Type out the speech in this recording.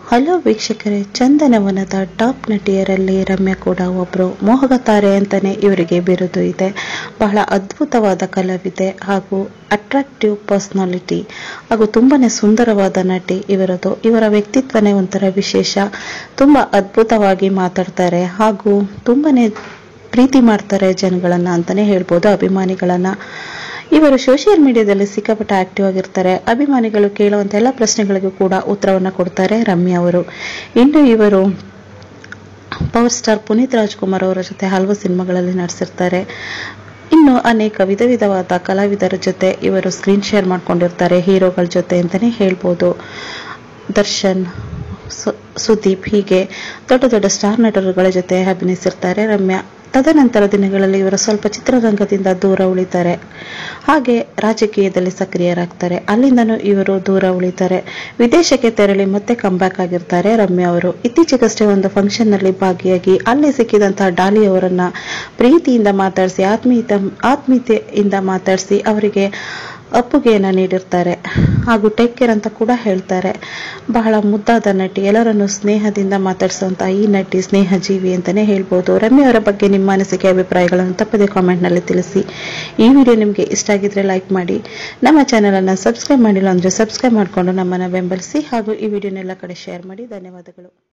hello ವೀಕ್ಷಕರೇ ಚಂದನವನದ top ನಟಿಯರಲ್ಲಿ Ramya ಕೂಡ ಒಬ್ರು ಮೋಹಕ ತಾರೆ ಅಂತಾನೆ ಇವರಿಗೆ ಬಿರುದು ಇದೆ ಬಹಳ ಅದ್ಭುತವಾದ ಕಲಾವಿದೆ ಹಾಗೂ ಅಟ್ರಾಕ್ಟಿವ್ ಪರ್ಸನಾಲಿಟಿ ಹಾಗೂ ತುಂಬಾನೇ ಸುಂದರವಾದ ನಟಿ ಇವರದು ಇವರ ವ್ಯಕ್ತಿತ್ವನೇ ಒಂಥರ ವಿಶೇಷ ತುಂಬಾ ಅದ್ಭುತವಾಗಿ ಮಾತಾಡ್ತಾರೆ ಹಾಗೂ ತುಂಬಾನೇ ಪ್ರೀತಿ ಮಾಡ್ತಾರೆ ಜನಗಳನ್ನ ಅಂತಾನೆ ಹೇಳ್ಬೋದು ಅಭಿಮಾನಿಗಳನ್ನ ಇವರು ಸೋಷಿಯಲ್ ಮೀಡಿಯಾದಲ್ಲಿ ಸಿಕ್ಕಾಪಟ್ಟೆ ಆಕ್ಟಿವ್ ಆಗಿರ್ತಾರೆ ಅಭಿಮಾನಿಗಳು ಕೇಳುವಂತ ಎಲ್ಲ ಪ್ರಶ್ನೆಗಳಿಗೂ ಕೂಡ ಉತ್ತರವನ್ನ ಕೊಡ್ತಾರೆ ರಮ್ಯಾ ಅವರು ಇನ್ನು ಇವರು ಪವರ್ ಸ್ಟಾರ್ ಪುನೀತ್ ರಾಜ್ಕುಮಾರ್ ಅವರ ಜೊತೆ ಹಲವು ಸಿನಿಮಾಗಳಲ್ಲಿ ನಟಿಸಿರ್ತಾರೆ ಇನ್ನು ಅನೇಕ ವಿಧ ವಿಧವಾದ ಕಲಾವಿದರ ಜೊತೆ ಇವರು ಸ್ಕ್ರೀನ್ ಶೇರ್ ಮಾಡ್ಕೊಂಡಿರ್ತಾರೆ ಹೀರೋಗಳ ಜೊತೆ ಅಂತಾನೆ ಹೇಳ್ಬೋದು ದರ್ಶನ್ ಸು- ಸುದೀಪ್ ಹೀಗೆ ದೊಡ್ಡ ದೊಡ್ಡ ಸ್ಟಾರ್ ನಟರುಗಳ ಜೊತೆ ಅಭಿನಯಿಸಿರ್ತಾರೆ ರಮ್ಯಾ ತದನಂತರ ದಿನಗಳಲ್ಲಿ ಇವರು ಸ್ವಲ್ಪ ಚಿತ್ರರಂಗದಿಂದ ದೂರ ಉಳಿತಾರೆ ಹಾಗೆ ರಾಜಕೀಯದಲ್ಲಿ ಸಕ್ರಿಯರಾಗ್ತಾರೆ ಅಲ್ಲಿಂದನೂ ಇವರು ದೂರ ಉಳಿತಾರೆ ವಿದೇಶಕ್ಕೆ ತೆರಳಿ ಮತ್ತೆ ಕಂಬ್ಯಾಕ್ ಆಗಿರ್ತಾರೆ ರಮ್ಯಾ ಅವರು ಇತ್ತೀಚೆಗಷ್ಟೇ ಒಂದು ಫಂಕ್ಷನ್ ನಲ್ಲಿ ಭಾಗಿಯಾಗಿ ಅಲ್ಲಿ ಸಿಕ್ಕಿದಂತಹ ಡಾಲಿ ಅವರನ್ನ ಪ್ರೀತಿಯಿಂದ ಮಾತಾಡಿಸಿ ಆತ್ಮೀಯತ ಆತ್ಮೀಯತೆಯಿಂದ ಮಾತಾಡಿಸಿ ಅವರಿಗೆ ಅಪ್ಪುಗೆಯನ್ನ ನೀಡಿರ್ತಾರೆ ಹಾಗೂ ಟೇಕ್ ಕೇರ್ ಅಂತ ಕೂಡ ಹೇಳ್ತಾರೆ ಬಹಳ ಮುದ್ದಾದ ನಟಿ ಎಲ್ಲರನ್ನು ಸ್ನೇಹದಿಂದ ಮಾತಾಡಿಸುವಂತಹ ಈ ನಟಿ ಸ್ನೇಹ ಜೀವಿ ಅಂತಾನೆ ಹೇಳ್ಬೋದು ರಮ್ಯ ಅವರ ಬಗ್ಗೆ ನಿಮ್ಮ ಅನಿಸಿಕೆ ಅಭಿಪ್ರಾಯಗಳನ್ನು ತಪ್ಪದೆ ಕಾಮೆಂಟ್ ನಲ್ಲಿ ತಿಳಿಸಿ ಈ ವಿಡಿಯೋ ನಿಮಗೆ ಇಷ್ಟ ಆಗಿದ್ರೆ ಲೈಕ್ ಮಾಡಿ ನಮ್ಮ ಚಾನೆಲ್ ಅನ್ನ ಸಬ್ಸ್ಕ್ರೈಬ್ ಮಾಡಿಲ್ಲ ಅಂದ್ರೆ ಸಬ್ಸ್ಕ್ರೈಬ್ ಮಾಡಿಕೊಂಡು ನಮ್ಮನ್ನ ಬೆಂಬಲಿಸಿ ಹಾಗೂ ಈ ವಿಡಿಯೋನೆಲ್ಲ ಕಡೆ ಶೇರ್ ಮಾಡಿ ಧನ್ಯವಾದಗಳು